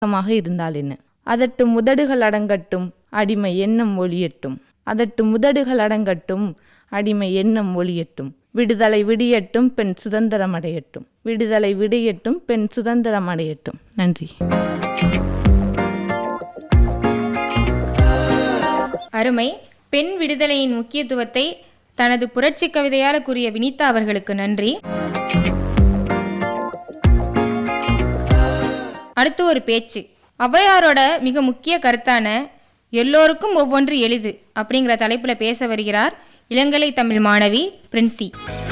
மாக இருந்தால் என்ன அதட்டும் உதடுகள் அடங்கட்டும் அடிமை எண்ணம் ஒளியட்டும் அதட்டும் உதடுகள் அடங்கட்டும் அடிமை எண்ணம் ஒளியட்டும் விடுதலை விடியட்டும் பெண் சுதந்திரம் அடையட்டும் விடுதலை விடியட்டும் பெண் சுதந்திரம் அடையட்டும் நன்றி அருமை பெண் விடுதலையின் முக்கியத்துவத்தை தனது புரட்சி கவிதையால் கூறிய வினிதா அவர்களுக்கு நன்றி அடுத்து ஒரு பேச்சு ஔவையாரோட மிக முக்கிய கருத்தான எல்லோருக்கும் ஒவ்வொன்று எளிது அப்படிங்கிற தலைப்புல பேச வருகிறார் இளங்கலை தமிழ் மாணவி பிரின்சி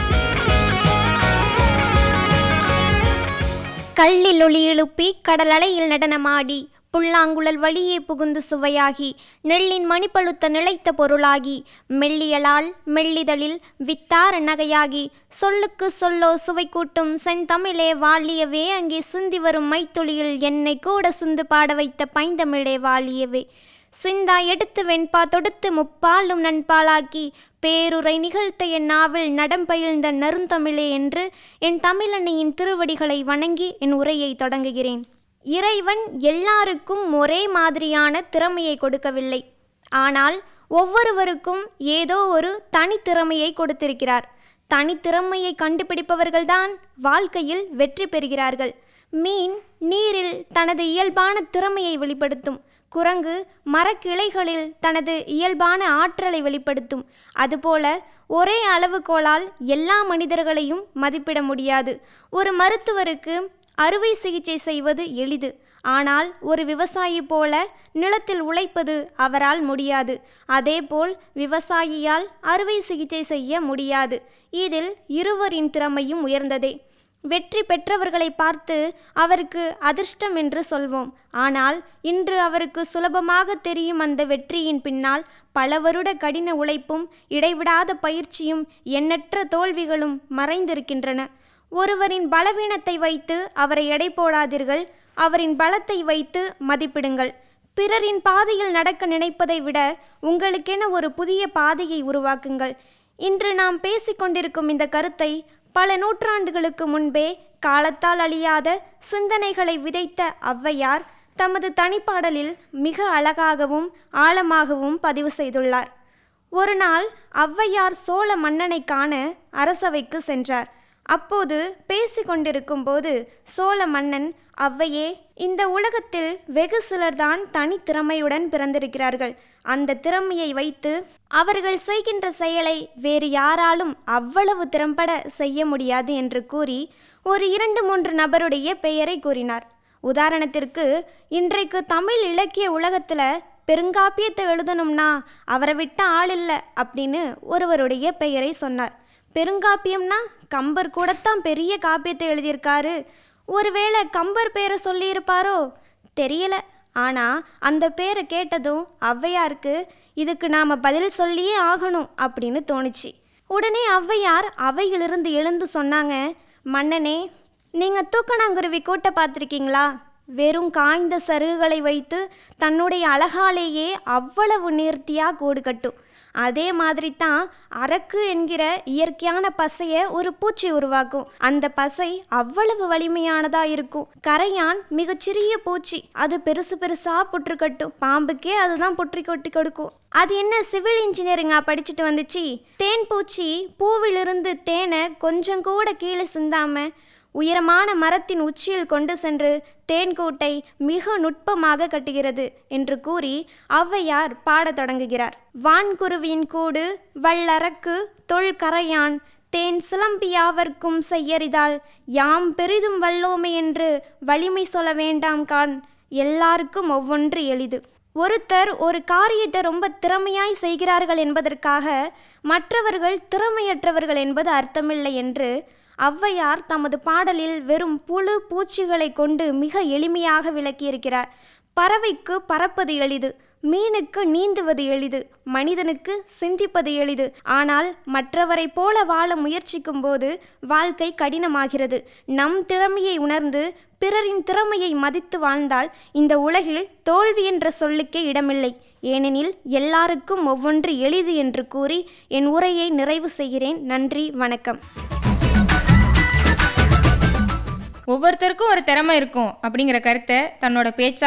கல்லில் ஒளி எழுப்பி கடலலையில் நடனமாடி புல்லாங்குழல் வழியே புகுந்து சுவையாகி நெல்லின் மணிப்பழுத்த நிலைத்த பொருளாகி மெல்லியலால் மெல்லிதழில் வித்தார நகையாகி சொல்லுக்கு சொல்லோ சுவை கூட்டும் செந்தமிழே வாழியவே அங்கே சிந்தி வரும் மைத்துளியில் என்னை கூட சிந்து பாட வைத்த பைந்தமிழே வாழியவே சிந்தா எடுத்து வெண்பா தொடுத்து முப்பாலும் நண்பாலாக்கி பேருரை நிகழ்த்த என் நாவில் நடம்பயிழ்ந்த நறுந்தமிழே என்று என் தமிழன்னையின் திருவடிகளை வணங்கி என் உரையை தொடங்குகிறேன் இறைவன் எல்லாருக்கும் ஒரே மாதிரியான திறமையை கொடுக்கவில்லை ஆனால் ஒவ்வொருவருக்கும் ஏதோ ஒரு தனித்திறமையை கொடுத்திருக்கிறார் தனித்திறமையை கண்டுபிடிப்பவர்கள்தான் வாழ்க்கையில் வெற்றி பெறுகிறார்கள் மீன் நீரில் தனது இயல்பான திறமையை வெளிப்படுத்தும் குரங்கு மரக்கிளைகளில் தனது இயல்பான ஆற்றலை வெளிப்படுத்தும் அதுபோல ஒரே அளவுகோலால் எல்லா மனிதர்களையும் மதிப்பிட முடியாது ஒரு மருத்துவருக்கு அறுவை சிகிச்சை செய்வது எளிது ஆனால் ஒரு விவசாயி போல நிலத்தில் உழைப்பது அவரால் முடியாது அதேபோல் விவசாயியால் அறுவை சிகிச்சை செய்ய முடியாது இதில் இருவரின் திறமையும் உயர்ந்ததே வெற்றி பெற்றவர்களை பார்த்து அவருக்கு அதிர்ஷ்டம் என்று சொல்வோம் ஆனால் இன்று அவருக்கு சுலபமாக தெரியும் அந்த வெற்றியின் பின்னால் பல வருட கடின உழைப்பும் இடைவிடாத பயிற்சியும் எண்ணற்ற தோல்விகளும் மறைந்திருக்கின்றன ஒருவரின் பலவீனத்தை வைத்து அவரை எடை போடாதீர்கள் அவரின் பலத்தை வைத்து மதிப்பிடுங்கள் பிறரின் பாதையில் நடக்க நினைப்பதை விட உங்களுக்கென ஒரு புதிய பாதையை உருவாக்குங்கள் இன்று நாம் பேசிக்கொண்டிருக்கும் இந்த கருத்தை பல நூற்றாண்டுகளுக்கு முன்பே காலத்தால் அழியாத சிந்தனைகளை விதைத்த ஔவையார் தமது தனிப்பாடலில் மிக அழகாகவும் ஆழமாகவும் பதிவு செய்துள்ளார் ஒரு நாள் ஔவையார் சோழ மன்னனை காண அரசவைக்கு சென்றார் அப்போது பேசி கொண்டிருக்கும்போது சோழ மன்னன் ஔவையே இந்த உலகத்தில் வெகு சிலர்தான் தனித்திறமையுடன் பிறந்திருக்கிறார்கள் அந்த திறமையை வைத்து அவர்கள் செய்கின்ற செயலை வேறு யாராலும் அவ்வளவு திறம்பட செய்ய முடியாது என்று கூறி ஒரு இரண்டு மூன்று நபருடைய பெயரை கூறினார் உதாரணத்திற்கு இன்றைக்கு தமிழ் இலக்கிய உலகத்தில் பெருங்காப்பியத்தை எழுதணும்னா அவரை விட்ட ஆள் இல்லை அப்படின்னு ஒருவருடைய பெயரை சொன்னார் பெருங்காப்பியம்னா கம்பர் கூடத்தான் பெரிய காப்பியத்தை எழுதியிருக்காரு ஒருவேளை கம்பர் பேரை சொல்லியிருப்பாரோ தெரியல ஆனால் அந்த பேரை கேட்டதும் ஔவையாருக்கு இதுக்கு நாம் பதில் சொல்லியே ஆகணும் அப்படின்னு தோணுச்சு உடனே ஔவையார் அவையிலிருந்து எழுந்து சொன்னாங்க மன்னனே நீங்கள் தூக்கணாங்குருவி கூட்ட பார்த்துருக்கீங்களா வெறும் காய்ந்த சருகுகளை வைத்து தன்னுடைய அழகாலேயே அவ்வளவு நேர்த்தியாக கூடு கட்டும் அதே மாதிரி தான் அரக்கு என்கிற இயற்கையான பசையை ஒரு பூச்சி உருவாக்கும் அந்த பசை அவ்வளவு வலிமையானதா இருக்கும் கரையான் மிகச்சிறிய பூச்சி அது பெருசு பெருசா புற்று கட்டும் பாம்புக்கே அதுதான் புற்றி கொட்டி கொடுக்கும் அது என்ன சிவில் இன்ஜினியரிங்கா படிச்சுட்டு வந்துச்சு தேன் பூச்சி பூவிலிருந்து தேனை கொஞ்சம் கூட கீழே சிந்தாம உயரமான மரத்தின் உச்சியில் கொண்டு சென்று தேன்கூட்டை மிக நுட்பமாக கட்டுகிறது என்று கூறி ஔவையார் பாடத் தொடங்குகிறார் வான்குருவியின் கூடு வள்ளரக்கு தொல்கரையான் தேன் சிலம்பியாவர்க்கும் செய்யறிதால் யாம் பெரிதும் வல்லோமே என்று வலிமை சொல்ல வேண்டாம் கான் எல்லாருக்கும் ஒவ்வொன்று எளிது ஒருத்தர் ஒரு காரியத்தை ரொம்ப திறமையாய் செய்கிறார்கள் என்பதற்காக மற்றவர்கள் திறமையற்றவர்கள் என்பது அர்த்தமில்லை என்று ஔவையார் தமது பாடலில் வெறும் புழு பூச்சிகளை கொண்டு மிக எளிமையாக விளக்கியிருக்கிறார் பறவைக்கு பறப்பது எளிது மீனுக்கு நீந்துவது எளிது மனிதனுக்கு சிந்திப்பது எளிது ஆனால் மற்றவரை போல வாழ முயற்சிக்கும் போது வாழ்க்கை கடினமாகிறது நம் திறமையை உணர்ந்து பிறரின் திறமையை மதித்து வாழ்ந்தால் இந்த உலகில் தோல்வி என்ற சொல்லுக்கே இடமில்லை ஏனெனில் எல்லாருக்கும் ஒவ்வொன்று எளிது என்று கூறி என் உரையை நிறைவு செய்கிறேன் நன்றி வணக்கம் ஒவ்வொருத்தருக்கும் ஒரு திறமை இருக்கும் அப்படிங்கிற கருத்தை தன்னோட பேச்சா